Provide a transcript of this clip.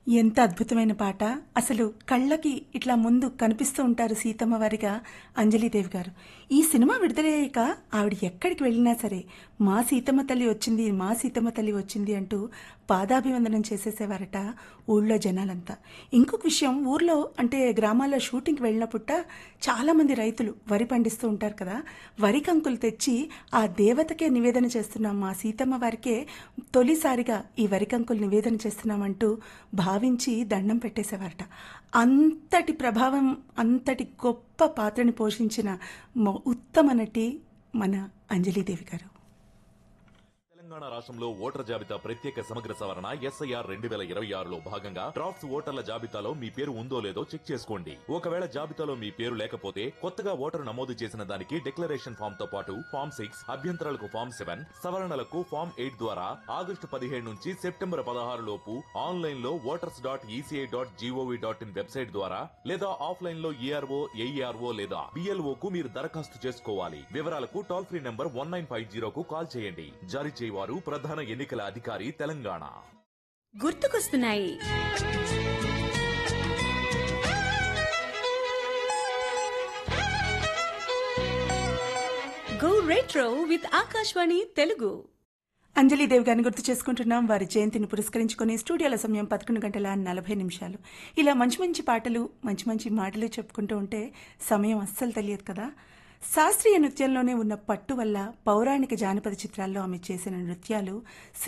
ఎంత అద్భుతమైన పాట అసలు కళ్ళకి ఇట్లా ముందు కనిపిస్తూ ఉంటారు సీతమ్మ వారిగా అంజలీదేవి గారు ఈ సినిమా విడుదలయ్యాక ఆవిడ ఎక్కడికి వెళ్ళినా సరే మా సీతమ్మ తల్లి వచ్చింది మా సీతమ్మ తల్లి వచ్చింది అంటూ పాదాభివందనం చేసేసేవారట ఊళ్ళో జనాలంతా ఇంకొక విషయం ఊర్లో అంటే గ్రామాల్లో షూటింగ్కి వెళ్ళినప్పుట చాలామంది రైతులు వరి పండిస్తూ ఉంటారు కదా వరి కంకులు తెచ్చి ఆ దేవతకే నివేదన చేస్తున్నాం మా సీతమ్మ వారికే తొలిసారిగా ఈ వరి కంకులు నివేదన చేస్తున్నామంటూ భావించి దండం పెట్టేసేవారట అంతటి ప్రభావం అంతటి గొప్ప పాత్రని పోషించిన మొ- ఉత్తమ నటి మన అంజలీదేవి గారు తెలంగాణ రాష్ట్రంలో ఓటర్ జాబితా ప్రత్యేక సమగ్ర సవరణ ఎస్ఐఆర్ రెండు వేల ఇరవై ఆరులో భాగంగా డ్రాఫ్ట్స్ ఓటర్ల జాబితాలో మీ పేరు ఉందో లేదో చెక్ చేసుకోండి ఒకవేళ జాబితాలో మీ పేరు లేకపోతే కొత్తగా ఓటరు నమోదు చేసిన దానికి డిక్లరేషన్ ఫామ్ తో పాటు ఫామ్ సిక్స్ అభ్యంతరాలకు ఫామ్ సెవెన్ సవరణలకు ఫామ్ ఎయిట్ ద్వారా ఆగస్టు పదిహేడు నుంచి సెప్టెంబర్ పదహారు లోపు ఆన్లైన్ లో voters dot ECI dot GOV dot in website ద్వారా లేదా ఆఫ్లైన్ లో ఈఆర్ఓ ఏఈఆర్ఓ లేదా బిఎల్ఓ కు మీరు దరఖాస్తు చేసుకోవాలి వివరాలకు toll free number one nine five జీరోకు కాల్ చేయండి జారీ చేయవారు ప్రధాన ఎన్నికల అధికారి తెలంగాణ గుర్తుకొస్తున్నాయి go retro with Akashvani Telugu Anjali Devi గారిని గుర్తు చేసుకుంటున్నాం వారి జయంతిని పురస్కరించుకొని స్టూడియోల సమయం పదకొండు గంటల నలభై నిమిషాలు ఇలా మంచి మంచి పాటలు మంచి మంచి మాటలు చెప్పుకుంటూ ఉంటే సమయం అస్సలు తెలియదు కదా శాస్త్రీయ నృత్యంలోనే ఉన్న పట్టు వల్ల పౌరాణిక జానపద చిత్రాల్లో ఆమె చేసిన నృత్యాలు